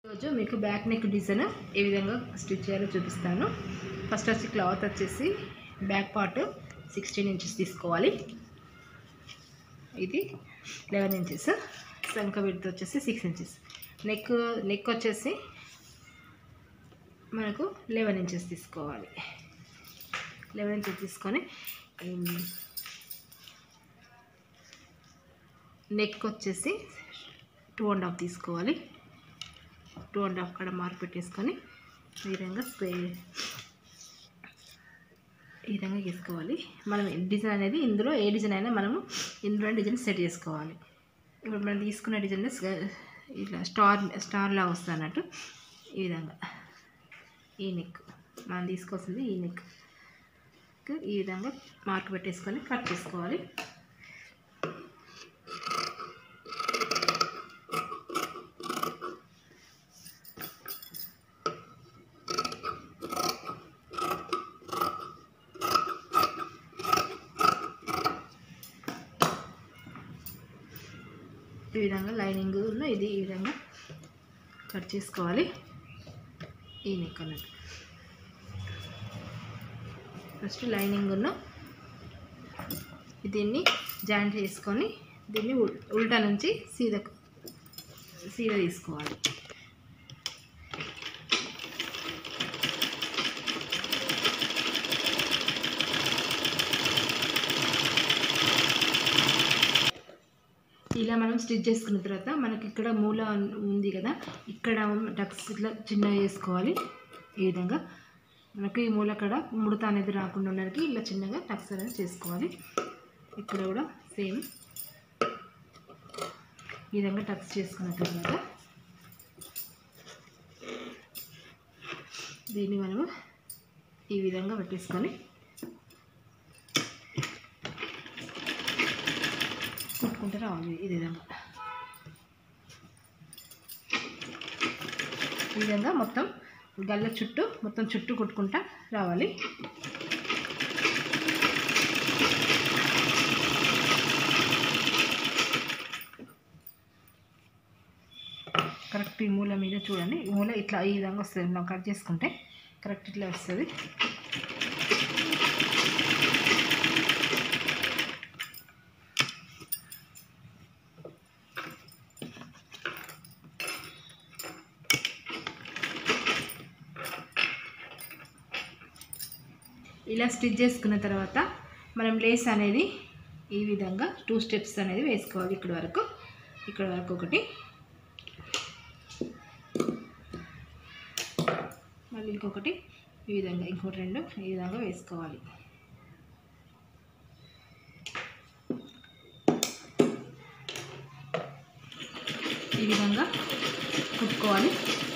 రోజు మీకు back neck design ఏ విధంగా స్టిచ్ చేయాలో చూపిస్తాను ఫస్ట్ వచ్చి క్లాత్ వచ్చేసి బ్యాక్ పార్ట్ సిక్స్టీన్ ఇంచెస్ తీసుకోవాలి ఇది లెవెన్ ఇంచెస్ సంక విడత వచ్చేసి సిక్స్ ఇంచెస్ నెక్ నెక్ వచ్చేసి మనకు లెవెన్ ఇంచెస్ తీసుకోవాలి లెవెన్ ఇంచెస్ తీసుకొని నెక్ వచ్చేసి టూ అండ్ హాఫ్ తీసుకోవాలి టూ అండ్ హాఫ్ కాడ మార్క్ పెట్టేసుకొని ఈ విధంగా స్ప్రే ఈ విధంగా గీసుకోవాలి మనం డిజైన్ అనేది ఇందులో ఏ డిజైన్ అయినా మనము ఇందులో డిజైన్ సెట్ చేసుకోవాలి ఇప్పుడు మనం తీసుకున్న డిజైన్ ఇట్లా స్టార్ స్టార్ లాగా వస్తుంది అన్నట్టు ఈ విధంగా ఈ నెక్ మనం తీసుకోవాల్సింది ఈ నెక్ ఈ విధంగా మార్క్ పెట్టేసుకొని కట్ చేసుకోవాలి ఈ విధంగా లైనింగ్ ఇది ఈ విధంగా కట్ చేసుకోవాలి ఈ నెక్ అన్నట్టు ఫస్ట్ లైనింగ్ ఉన్న దీన్ని జాయింట్ చేసుకొని దీన్ని ఉల్- ఉల్టా నుంచి సీదా సీదా తీసుకోవాలి ఇలా మనం స్టిచ్ చేసుకున్న తర్వాత మనకి ఇక్కడ మూల ఉంది కదా ఇక్కడ డక్స్ ఇట్లా చిన్నగా చేసుకోవాలి ఈ విధంగా మనకి ఈ మూల కడ ముడత అనేది రాకుండా ఉండడానికి ఇలా చిన్నగా టక్స్ అనేది చేసుకోవాలి ఇక్కడ కూడా సేమ్ ఈ విధంగా టక్స్ చేసుకున్న తర్వాత దీన్ని మనము ఈ విధంగా పెట్టేసుకొని కుట్టుకుంటూ రావాలి ఈ విధంగా ఈ విధంగా మొత్తం గల్ల చుట్టూ మొత్తం చుట్టూ కుట్టుకుంటా రావాలి కరెక్ట్ ఈ మూల మీద చూడండి ఈ మూల ఇట్లా ఈ విధంగా వస్తుంది మనం కట్ చేసుకుంటే కరెక్ట్ ఇట్లా వస్తుంది ఇలా స్టిచ్ చేసుకున్న తర్వాత మనం లేస్ అనేది ఈ విధంగా టూ స్టెప్స్ అనేది వేసుకోవాలి ఇక్కడ వరకు ఇక్కడ వరకు ఒకటి మళ్ళీ ఇంకొకటి ఈ విధంగా ఇంకోటి రెండు ఈ విధంగా వేసుకోవాలి ఈ విధంగా కుట్టుకోవాలి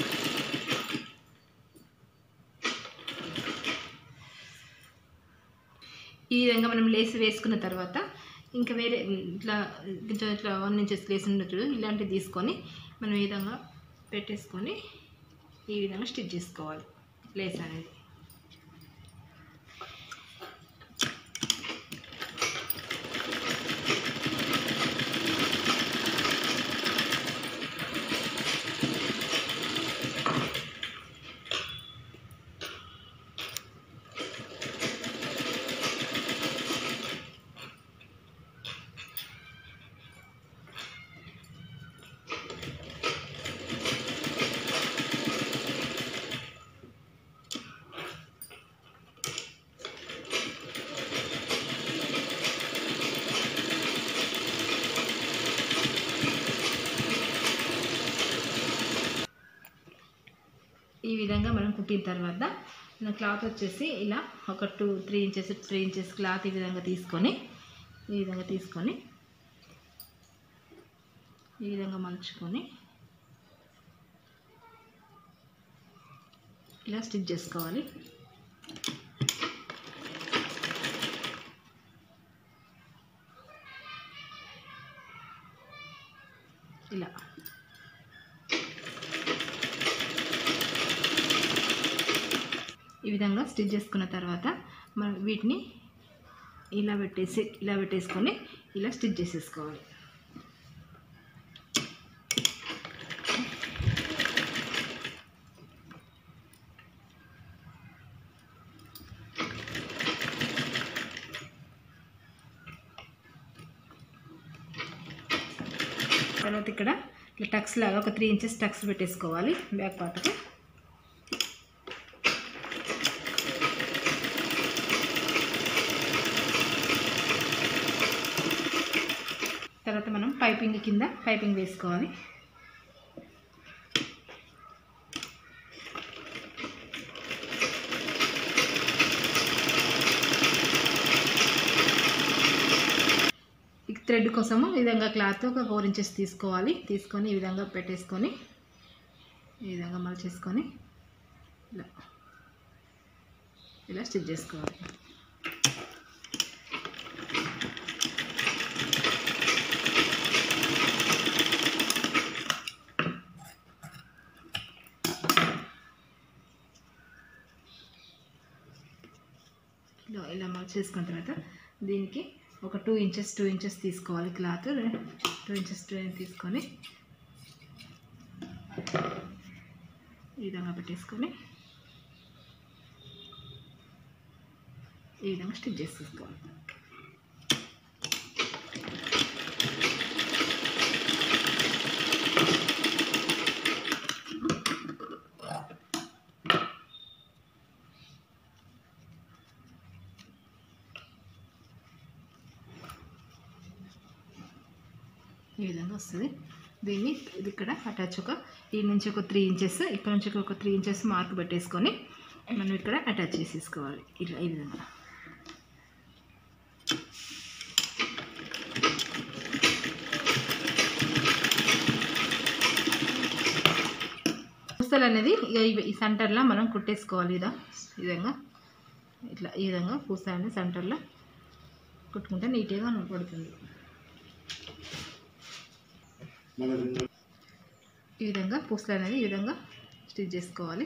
ఈ విధంగా మనం లేస్ వేసుకున్న తర్వాత ఇంకా వేరే ఇట్లా కొంచెం ఇట్లా వన్ ఇంచెస్ లేస్ ఉండొచ్చు ఇలాంటివి తీసుకొని మనం ఈ విధంగా పెట్టేసుకొని ఈ విధంగా స్టిచ్ చేసుకోవాలి లేస్ అనేది ఈ విధంగా మనం కుట్టిన తర్వాత మన క్లాత్ వచ్చేసి ఇలా ఒక two three inches three inches cloth ఈ విధంగా తీసుకొని ఈ విధంగా తీసుకొని ఈ విధంగా మలుచుకొని ఇలా స్టిచ్ చేసుకోవాలి ఇలా ఈ విధంగా స్టిచ్ చేసుకున్న తర్వాత మనం వీటిని ఇలా పెట్టేసి ఇలా పెట్టేసుకొని ఇలా స్టిచ్ చేసేసుకోవాలి తర్వాత ఇక్కడ ఇట్లా టక్స్ లాగా ఒక త్రీ ఇంచెస్ టక్స్ పెట్టేసుకోవాలి బ్యాక్ పార్ట్కి తర్వాత మనం పైపింగ్ కింద పైపింగ్ వేసుకోవాలి ఈ థ్రెడ్ కోసము ఈ విధంగా క్లాత్ ఒక ఫోర్ ఇంచెస్ తీసుకోవాలి తీసుకొని ఈ విధంగా పెట్టేసుకొని ఈ విధంగా మలిచేసుకొని ఇలా ఇలా స్టిచ్ చేసుకోవాలి ఇలా ఇలా చేసుకున్న తర్వాత దీనికి ఒక టూ ఇంచెస్ టూ ఇంచెస్ తీసుకోవాలి క్లాత్ టూ ఇంచెస్ టూ తీసుకొని ఈ విధంగా పెట్టేసుకొని ఈ విధంగా స్టిచ్ చేసేసుకోవాలి ఈ విధంగా వస్తుంది దీన్ని ఇది ఇక్కడ అటాచ్ ఒక ఈ నుంచి ఒక త్రీ ఇంచెస్ ఇక్కడ నుంచి ఒక త్రీ ఇంచెస్ మార్క్ పెట్టేసుకొని మనం ఇక్కడ అటాచ్ చేసేసుకోవాలి ఇలా ఈ విధంగా పూసలు అనేది ఇక ఇవి- ఈ సెంటర్లో మనం కుట్టేసుకోవాలి ఇదా ఈ విధంగా ఇట్లా ఈ విధంగా పూస అనేది సెంటర్లో కుట్టుకుంటే నీట్గా పడుతుంది ఈ విధంగా పూసలు అనేది ఈ విధంగా స్టిచ్ చేసుకోవాలి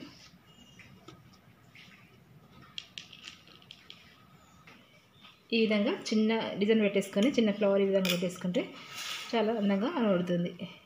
ఈ విధంగా చిన్న డిజైన్ పెట్టేసుకొని చిన్న ఫ్లవర్ ఈ విధంగా పెట్టేసుకుంటే చాలా అందంగా కనబడుతుంది